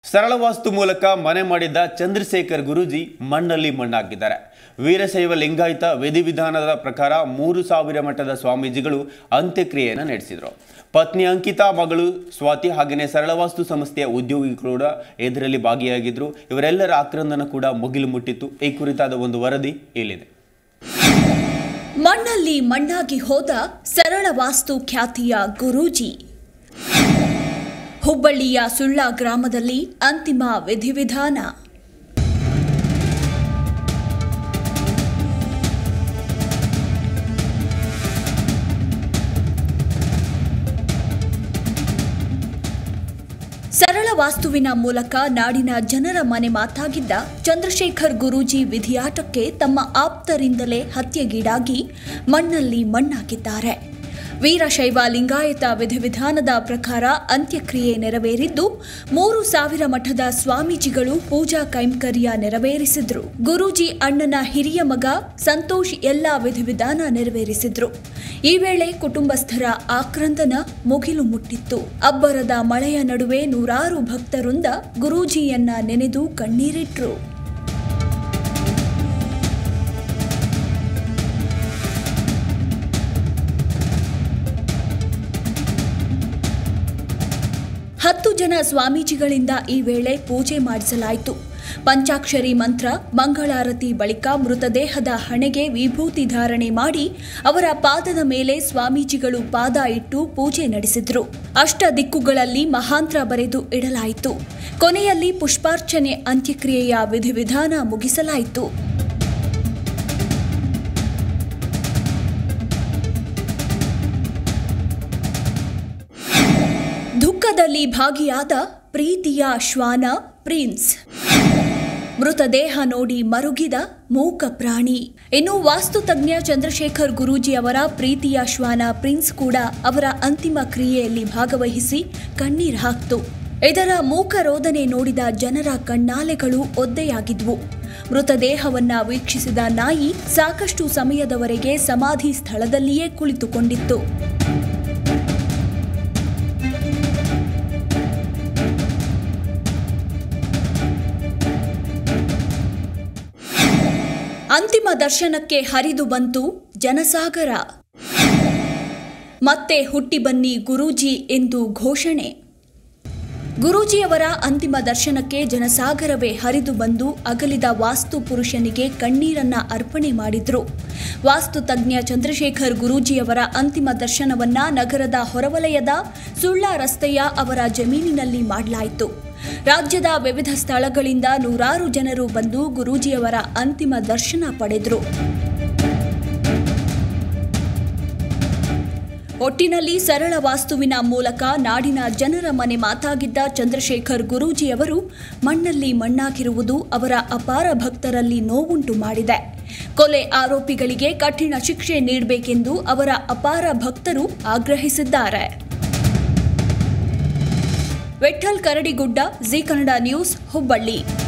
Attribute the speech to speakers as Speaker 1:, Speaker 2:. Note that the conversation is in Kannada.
Speaker 1: ಸರಳ ವಾಸ್ತು ಮೂಲಕ ಮನೆ ಮಾಡಿದ್ದ ಚಂದ್ರಶೇಖರ್ ಗುರೂಜಿ ಮಣ್ಣಲ್ಲಿ ಮಣ್ಣಾಕಿದ್ದಾರೆ ವೀರಶೈವ ಲಿಂಗಾಯತ ವಿಧಿವಿಧಾನದ ಪ್ರಕಾರ ಮೂರು ಸಾವಿರ ಮಠದ ಸ್ವಾಮೀಜಿಗಳು ಅಂತ್ಯಕ್ರಿಯೆಯನ್ನು ನಡೆಸಿದರು ಪತ್ನಿ ಅಂಕಿತಾ ಮಗಳು ಸ್ವಾತಿ ಹಾಗೆಯೇ ಸರಳ ವಾಸ್ತು ಸಂಸ್ಥೆಯ ಉದ್ಯೋಗಿ ಕೂಡ ಇದರಲ್ಲಿ ಭಾಗಿಯಾಗಿದ್ದರು ಇವರೆಲ್ಲರ ಆಕ್ರಂದನ ಕೂಡ ಮುಗಿಲು ಮುಟ್ಟಿತ್ತು ಈ ಕುರಿತಾದ ಒಂದು ವರದಿ ಇಲ್ಲಿದೆ
Speaker 2: ಮಣ್ಣಲ್ಲಿ ಮಣ್ಣಾಗಿ ಹೋದ ಸರಳ ವಾಸ್ತು ಖ್ಯಾತಿಯ ಗುರೂಜಿ ಹುಬ್ಬಳ್ಳಿಯ ಸುಳ್ಳ ಗ್ರಾಮದಲ್ಲಿ ಅಂತಿಮ ವಿಧಿವಿಧಾನ ಸರಳ ವಾಸ್ತುವಿನ ಮೂಲಕ ನಾಡಿನ ಜನರ ಮನೆ ಮಾತಾಗಿದ್ದ ಚಂದ್ರಶೇಖರ್ ಗುರೂಜಿ ವಿಧಿಯಾಟಕ್ಕೆ ತಮ್ಮ ಆಪ್ತರಿಂದಲೇ ಹತ್ಯೆಗೀಡಾಗಿ ಮಣ್ಣಲ್ಲಿ ಮಣ್ಣಾಕಿದ್ದಾರೆ ವೀರಶೈವ ಲಿಂಗಾಯತ ವಿಧಿವಿಧಾನದ ಪ್ರಕಾರ ಅಂತ್ಯಕ್ರಿಯೆ ನೆರವೇರಿದ್ದು ಮೂರು ಸಾವಿರ ಮಠದ ಸ್ವಾಮೀಜಿಗಳು ಪೂಜಾ ಕೈಂಕರ್ಯ ನೆರವೇರಿಸಿದ್ರು ಗುರೂಜಿ ಅಣ್ಣನ ಹಿರಿಯ ಮಗ ಸಂತೋಷ್ ಎಲ್ಲಾ ವಿಧಿವಿಧಾನ ನೆರವೇರಿಸಿದ್ರು ಈ ವೇಳೆ ಕುಟುಂಬಸ್ಥರ ಆಕ್ರಂದನ ಮುಗಿಲು ಮುಟ್ಟಿತ್ತು ಅಬ್ಬರದ ಮಳೆಯ ನಡುವೆ ನೂರಾರು ಭಕ್ತರಿಂದ ಗುರೂಜಿಯನ್ನ ನೆನೆದು ಕಣ್ಣೀರಿಟ್ರು ಹತ್ತು ಜನ ಸ್ವಾಮೀಜಿಗಳಿಂದ ಈ ವೇಳೆ ಪೂಜೆ ಮಾಡಿಸಲಾಯಿತು ಪಂಚಾಕ್ಷರಿ ಮಂತ್ರ ಮಂಗಳಾರತಿ ಬಳಿಕ ಮೃತದೇಹದ ಹಣೆಗೆ ವಿಭೂತಿ ಧಾರಣೆ ಮಾಡಿ ಅವರ ಪಾದದ ಮೇಲೆ ಸ್ವಾಮೀಜಿಗಳು ಪಾದ ಇಟ್ಟು ಪೂಜೆ ನಡೆಸಿದ್ರು ಅಷ್ಟ ದಿಕ್ಕುಗಳಲ್ಲಿ ಮಹಾಂತ್ರ ಬರೆದು ಇಡಲಾಯಿತು ಕೊನೆಯಲ್ಲಿ ಪುಷ್ಪಾರ್ಚನೆ ಅಂತ್ಯಕ್ರಿಯೆಯ ವಿಧಿವಿಧಾನ ಮುಗಿಸಲಾಯಿತು ದುಃಖದಲ್ಲಿ ಭಾಗಿಯಾದ ಪ್ರೀತಿಯ ಶ್ವಾನ ಪ್ರಿನ್ಸ್ ಮೃತದೇಹ ನೋಡಿ ಮರುಗಿದ ಮೂಕ ಪ್ರಾಣಿ ಇನ್ನು ವಾಸ್ತುತಜ್ಞ ಚಂದ್ರಶೇಖರ್ ಗುರೂಜಿ ಅವರ ಪ್ರೀತಿಯ ಶ್ವಾನ ಪ್ರಿನ್ಸ್ ಕೂಡ ಅವರ ಅಂತಿಮ ಕ್ರಿಯೆಯಲ್ಲಿ ಭಾಗವಹಿಸಿ ಕಣ್ಣೀರ್ ಹಾಕ್ತು ಇದರ ಮೂಕ ರೋದನೆ ನೋಡಿದ ಜನರ ಕಣ್ಣಾಲೆಗಳು ಒದ್ದೆಯಾಗಿದ್ವು ಮೃತದೇಹವನ್ನ ವೀಕ್ಷಿಸಿದ ನಾಯಿ ಸಾಕಷ್ಟು ಸಮಯದವರೆಗೆ ಸಮಾಧಿ ಸ್ಥಳದಲ್ಲಿಯೇ ಕುಳಿತುಕೊಂಡಿತ್ತು ಅಂತಿಮ ದರ್ಶನಕ್ಕೆ ಹರಿದು ಬಂತು ಜನಸಾಗರ ಮತ್ತೆ ಹುಟ್ಟಿ ಬನ್ನಿ ಗುರೂಜಿ ಎಂದು ಘೋಷಣೆ ಗುರೂಜಿಯವರ ಅಂತಿಮ ದರ್ಶನಕ್ಕೆ ಜನಸಾಗರವೇ ಹರಿದು ಬಂದು ಅಗಲಿದ ವಾಸ್ತು ಪುರುಷನಿಗೆ ಕಣ್ಣೀರನ್ನ ಅರ್ಪಣೆ ಮಾಡಿದ್ರು ವಾಸ್ತು ತಜ್ಞ ಚಂದ್ರಶೇಖರ್ ಗುರೂಜಿಯವರ ಅಂತಿಮ ದರ್ಶನವನ್ನ ನಗರದ ಹೊರವಲಯದ ಸುಳ್ಳ ರಸ್ತೆಯ ಅವರ ಜಮೀನಿನಲ್ಲಿ ಮಾಡಲಾಯಿತು ರಾಜ್ಯದ ವಿವಿಧ ಸ್ಥಳಗಳಿಂದ ನೂರಾರು ಜನರು ಬಂದು ಗುರೂಜಿಯವರ ಅಂತಿಮ ದರ್ಶನ ಪಡೆದರು ಒಟ್ಟಿನಲ್ಲಿ ಸರಳ ವಾಸ್ತುವಿನ ಮೂಲಕ ನಾಡಿನ ಜನರ ಮನೆ ಮಾತಾಗಿದ್ದ ಚಂದ್ರಶೇಖರ್ ಗುರೂಜಿಯವರು ಮಣ್ಣಲ್ಲಿ ಮಣ್ಣಾಗಿರುವುದು ಅವರ ಅಪಾರ ಭಕ್ತರಲ್ಲಿ ನೋವುಂಟು ಮಾಡಿದೆ ಕೊಲೆ ಆರೋಪಿಗಳಿಗೆ ಕಠಿಣ ಶಿಕ್ಷೆ ನೀಡಬೇಕೆಂದು ಅವರ ಅಪಾರ ಭಕ್ತರು ಆಗ್ರಹಿಸಿದ್ದಾರೆ ವಿಠಲ್ ಕರಡಿಗುಡ್ಡ ಜಿ ಕನ್ನಡ ನ್ಯೂಸ್ ಹುಬ್ಬಳ್ಳಿ